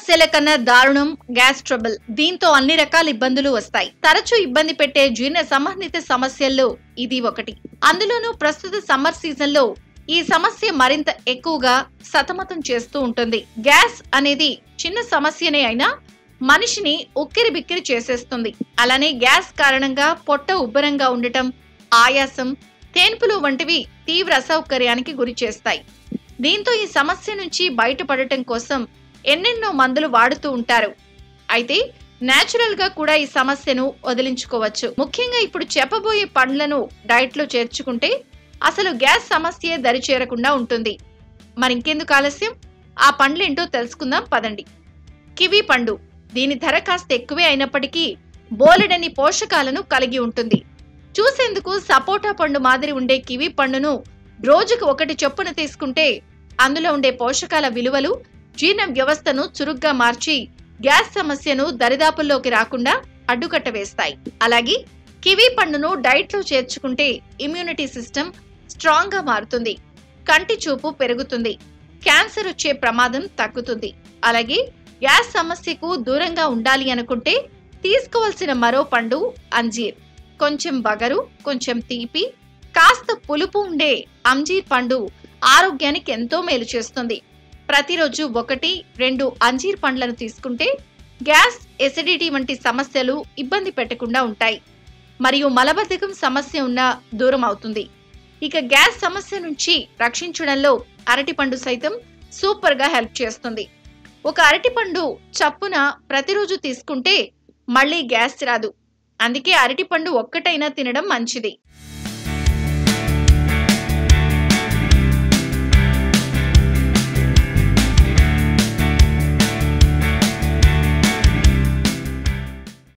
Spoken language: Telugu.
సమస్యల కన్నా దారుణం గ్యాస్ ట్రబుల్ దీంతో అన్ని రకాల ఇబ్బందులు వస్తాయి తరచూ ఇబ్బంది పెట్టే జీర్ణ సంబంధిత సమస్యల్లో ఇది ఒకటి అందులోనూ ప్రస్తుత సమ్మర్ సీజన్ లో ఈ సమస్య మరింత ఎక్కువగా సతమతం చేస్తూ ఉంటుంది గ్యాస్ అనేది చిన్న సమస్యనే అయినా మనిషిని ఉక్కిరి బిక్కిరి చేసేస్తుంది అలానే గ్యాస్ కారణంగా పొట్ట ఉబ్బరంగా ఉండటం ఆయాసం తేన్పులు వంటివి తీవ్ర అసౌకర్యానికి గురి చేస్తాయి దీంతో ఈ సమస్య నుంచి బయటపడటం కోసం ఎన్నెన్నో మందులు వాడుతూ ఉంటారు అయితే నేచురల్ గా కూడా ఈ సమస్యను వదిలించుకోవచ్చు ముఖ్యంగా ఇప్పుడు చెప్పబోయే పండ్లను డైట్ లో చేర్చుకుంటే అసలు గ్యాస్ సమస్య దరిచేరకుండా ఉంటుంది మరి ఇంకెందుకు ఆలస్యం ఆ పండ్లేంటో తెలుసుకుందాం పదండి కివీ పండు దీని ధర కాస్త ఎక్కువే అయినప్పటికీ బోలెడని పోషకాలను కలిగి ఉంటుంది చూసేందుకు సపోటా పండు మాదిరి ఉండే కివీ పండును రోజుకు ఒకటి చొప్పున తీసుకుంటే అందులో ఉండే పోషకాల విలువలు జీర్ణ వ్యవస్థను చురుగ్గా మార్చి గ్యాస్ సమస్యను దరిదాపుల్లోకి రాకుండా అడ్డుకట్ట వేస్తాయి అలాగే కివీ పండును డైట్ లో చేర్చుకుంటే ఇమ్యూనిటీ సిస్టమ్ స్ట్రాంగ్ గా మారుతుంది కంటి చూపు పెరుగుతుంది క్యాన్సర్ వచ్చే ప్రమాదం తగ్గుతుంది అలాగే గ్యాస్ సమస్యకు దూరంగా ఉండాలి అనుకుంటే తీసుకోవాల్సిన మరో పండు అంజీర్ కొంచెం బగరు కొంచెం తీపి కాస్త పులుపు ఉండే అంజీర్ పండు ఆరోగ్యానికి ఎంతో మేలు చేస్తుంది ప్రతిరోజు ఒకటి రెండు అంజీర్ పండ్లను తీసుకుంటే గ్యాస్ ఎసిడిటీ వంటి సమస్యలు ఇబ్బంది పెట్టకుండా ఉంటాయి మరియు మలబద్ధకం సమస్య ఉన్న దూరం అవుతుంది ఇక గ్యాస్ సమస్య నుంచి రక్షించడంలో అరటిపండు సైతం సూపర్ గా హెల్ప్ చేస్తుంది ఒక అరటిపండు చప్పున ప్రతిరోజు తీసుకుంటే మళ్ళీ గ్యాస్ రాదు అందుకే అరటిపండు ఒక్కటైనా తినడం మంచిది